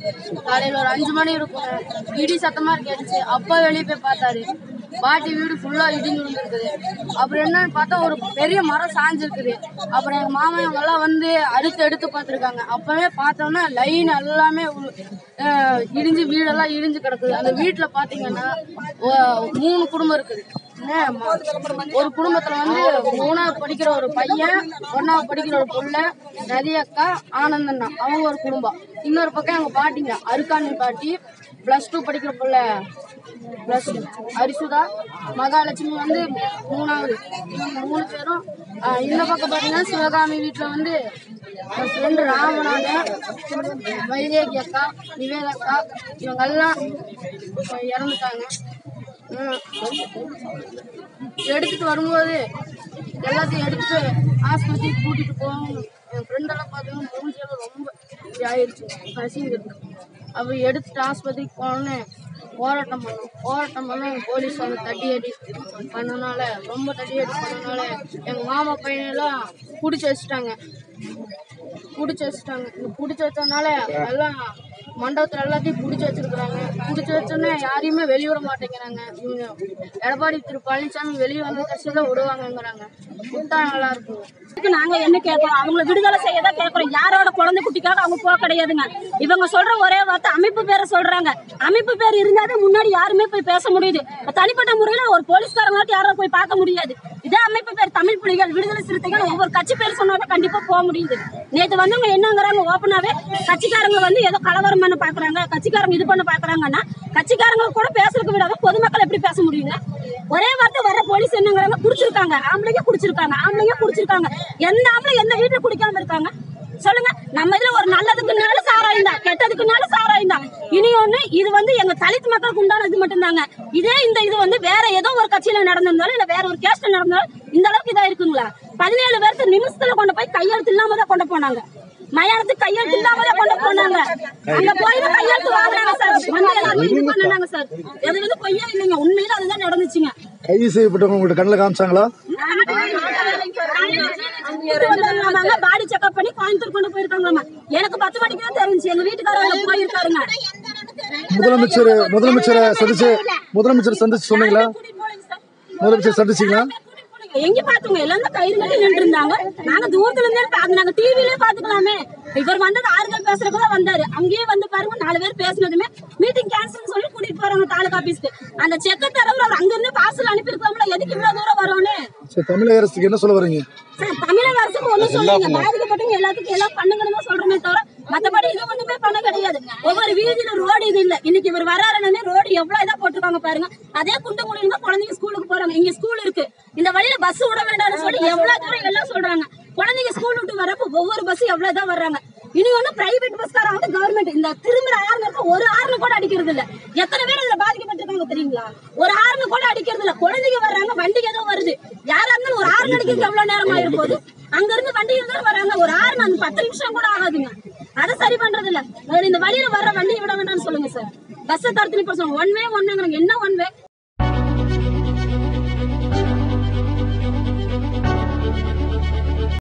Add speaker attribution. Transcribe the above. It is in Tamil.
Speaker 1: காலையில ஒரு அஞ்சு மணி இருக்கும் இடி சத்தமா கேட்டுச்சு அப்பா வெளியே போய் பார்த்தாரு பாட்டி வீடு ஃபுல்லா இடிஞ்சு விழுந்துருக்குது அப்புறம் என்னன்னு பார்த்தா ஒரு பெரிய மரம் சாஞ்சிருக்குது அப்புறம் எங்க மாமா இவங்க எல்லாம் வந்து அடுத்து எடுத்து பார்த்துருக்காங்க அப்பவே பார்த்தோன்னா லைன் எல்லாமே உ- அஹ் இடிஞ்சு வீடெல்லாம் இடிஞ்சு கிடக்குது அந்த வீட்டுல பாத்தீங்கன்னா ஒ- மூணு குடும்பம் இருக்குது என்ன, ம- ஒரு குடும்பத்துல வந்து மூணாவது படிக்கிற ஒரு பையன் ஒன்னாவது படிக்கிற ஒரு புள்ள நதி அக்கா ஆனந்தண்ணா அவங்க ஒரு குடும்பம் இன்னொரு பக்கம் எங்க பாட்டிங்க அருக்காணி பாட்டி பிளஸ் டூ படிக்கிற புள்ள பிளஸ் அரிசுதா மகாலட்சுமி வந்து மூணாவது இவங்க மூணு பேரும் ஆஹ், இந்த பக்கம் பாத்தீங்கன்னா சிவகாமி வீட்டுல வந்து என் ஃப்ரெண்டு ராமநாதன் வைதேகி அக்கா நிவேதா அக்கா இவங்க எல்லாம் இறந்துட்டாங்க ம். எடுத்துட்டு வரும்போது எல்லாத்தையும் எடுத்துட்டு ஆஸ்பத்திரிக்கு கூட்டிட்டு போவோம் என் ஃப்ரெண்டெல்லாம் பார்த்தீங்கன்னா மூஞ்சியெல்லாம் ரொம்ப இப்படி ஆயிடுச்சு பசிங்கிறது அப்போ எடுத்துட்டு ஆஸ்பத்திரிக்கு போனோன்னே போராட்டம் பண்ணோம் போராட்டம் பண்ண போலீஸ் வந்து தட்டி அடி பண்ணனால ரொம்ப தட்டி அடி பண்ணனால எங்கள் மாமா பையனெல்லாம் பிடிச்சி வச்சுட்டாங்க பிடிச்சி வச்சுட்டாங்க இந்த பிடிச்சி வச்சதுனால எல்லாம் மண்டபத்துல எல்லாத்தையும் பிடிச்சி வச்சிருக்கிறாங்க பிடிச்சி வச்சோன்னே யாரையுமே வெளிய விட மாட்டேங்கிறாங்க இவங்க எடப்பாடி திரு பழனிசாமி வெளியே வந்து கட்சியில விடுவாங்கங்கிறாங்க விட்டா நல்லா இருக்கும்
Speaker 2: இதுக்கு நாங்க என்ன கேட்கறோம் அவங்கள விடுதலை செய்ய தான் கேட்கறோம் யாரோட குழந்தை குட்டிக்காக அவங்க போக கிடையாதுங்க இவங்க சொல்ற ஒரே வார்த்தை அமைப்பு பேரை சொல்றாங்க அமைப்பு பேர் இருந்தாதான் முன்னாடி யாருமே போய் பேச முடியுது இப்ப தனிப்பட்ட முறையில ஒரு போலீஸ்காரங்களாட்டி யாரும் போய் பார்க்க முடியாது இதே அமைப்பு பேர் தமிழ் புலிகள் விடுதலை சிறுத்தைகள் ஒவ்வொரு கட்சி பேர் சொன்னாதான் கண்டிப்பா போக முடியுது நேத்து வந்தவங்க என்னங்கிறாங்க ஓப்பனாவே கட்சிக்காரங்க வந்து ஏதோ கலவரம் பண்ண பாக்குறாங்க கட்சிக்காரங்க இது பண்ண பாக்குறாங்கன்னா கட்சிக்காரங்க கூட பேசுறதுக்கு விடாம பொதுமக்கள் எப்படி பேச முடியுங்க ஒரே வார்த்தை வர போலீஸ் என்னங்கிறாங்க குடிச்சிருக்காங்க ஆம்பளைங்க குடிச்சிருக்காங்க ஆம்பளைங்க குடிச்சிருக்காங்க எந்த ஆம்பளை எந்த வீட்டுல குடிக்காம இருக்காங்க சொல்லுங்க நம்ம இதுல ஒரு நல்லதுக்குனால சாராயம் தான் கெட்டதுக்குனால சாராயம் தான் இனி ஒண்ணு இது வந்து எங்க தலித் மக்களுக்கு உண்டான இது மட்டும்தாங்க இதே இந்த இது வந்து வேற ஏதோ ஒரு கட்சியில நடந்திருந்தாலும் இல்ல வேற ஒரு கேஸ்ல நடந்தாலும் இந்த அளவுக்கு இதா இருக்குங்களா பதினேழு பேருக்கு நிமிஷத்துல கொண்டு போய் கையெழுத்து இல்லாம தான் கொண்டு போனாங்க மயானத்துக்கு கையெழுத்து இல்லாம தான் கொண்டு போனாங்க அங்க போய் தான் கையெழுத்து வாங்குறாங்க சார் வந்து எல்லாரும் இது பண்ணாங்க சார் அது வந்து பொய்யா இல்லைங்க உண்மையில அதுதான் நடந்துச்சுங்க
Speaker 3: கைது செய்யப்பட்டவங்க உங்கள்கிட்ட கண்ணில் காமிச்சாங்களா
Speaker 2: பாடி செக்அப் பண்ணி கோயம்புத்தூர் கொண்டு போயிருக்காங்களாமா எனக்கு பத்து மணிக்கு தான் தெரிஞ்சு எங்க வீட்டுக்காரங்க போயிருக்காருங்க
Speaker 3: முதலமைச்சர் முதலமைச்சரை சந்திச்சு முதலமைச்சர் சந்திச்சு சொன்னீங்களா முதலமைச்சர் சந்திச்சீங்களா
Speaker 2: எங்க பாத்துங்க எல்லாம் தான் கயிறு கட்டி நின்று இருந்தாங்க நாங்க தூரத்துல இருந்தே பாத்து நாங்க டிவிலே பாத்துக்கலாமே இவர் வந்தது ஆறுதல் பேசுறதுக்கு தான் வந்தாரு அங்கேயே வந்து பாருங்க நாலு பேர் பேசினதுமே மீட்டிங் கேன்சல் சொல்லி கூட்டிட்டு போறாங்க தாலுகா ஆபீஸ்க்கு அந்த செக்க தரவுல அவர் அங்க இருந்து பார்சல் அனுப்பியிருக்கலாம்ல எதுக்கு இவ்வளவு தூரம் வரும்னு
Speaker 3: சரி தமிழக அரசுக்கு என்ன சொல்ல வரீங்க
Speaker 2: சார் தமிழக அரசுக்கு ஒண்ணு சொல்லுங்க பாதிக்கப்பட்டவங்க எல்லாத்துக்கும் எல்லாம் பண்ணுங்கன்னு தான் சொல்றோமே தவிர மத்தபடி இது ஒண்ணுமே பண்ண கிடையாது ஒவ்வொரு வீதியில ரோடு இது இல்ல இன்னைக்கு இவர் வராருன்னு ரோடு எவ்வளவு இதா போட்டிருக்காங்க பாருங்க அதே குண்டங்குழியில தான் குழந்தைங்க ஸ்கூலுக்கு போறாங்க இங்க ஸ்கூல் இருக்கு இந்த வழியில பஸ் விட வேண்டாம்னு சொல்லி எவ்வளவு தூரம் எல்லாம் சொல்றாங்க குழந்தைங்க ஸ்கூல் விட்டு வரப்போ ஒவ்வொரு பஸ் எவ்வளவு தான் வர்றாங்க இனி ஒண்ணு பிரைவேட் பஸ்காரங்க வந்து கவர்மெண்ட் இந்த திரும்புற ஆறுனருக்கு ஒரு ஆறுனு கூட அடிக்கிறது இல்ல எத்தனை பேர் இதுல பாதிக்கப்பட்டிருக்காங்க தெரியுங்களா ஒரு ஆறுனு கூட அடிக்கிறது இல்ல குழந்தைங்க வர்றாங்க வண்டிக்கு ஏதோ வருது யாரா இருந்தாலும் ஒரு ஆறு அடிக்கிறது எவ்வளவு நேரம் ஆயிருப்போது அங்க இருந்து வண்டி இருந்தாலும் வராங்க ஒரு ஆறு அந்த பத்து நிமிஷம் கூட ஆகாதுங்க அதை சரி பண்றது இல்ல வேற இந்த வழியில வர்ற வண்டியை விட வேண்டாம்னு சொல்லுங்க சார் பஸ் தடுத்து நிப்ப சொல்லுங்க ஒன் வே ஒன் என்ன ஒன் வே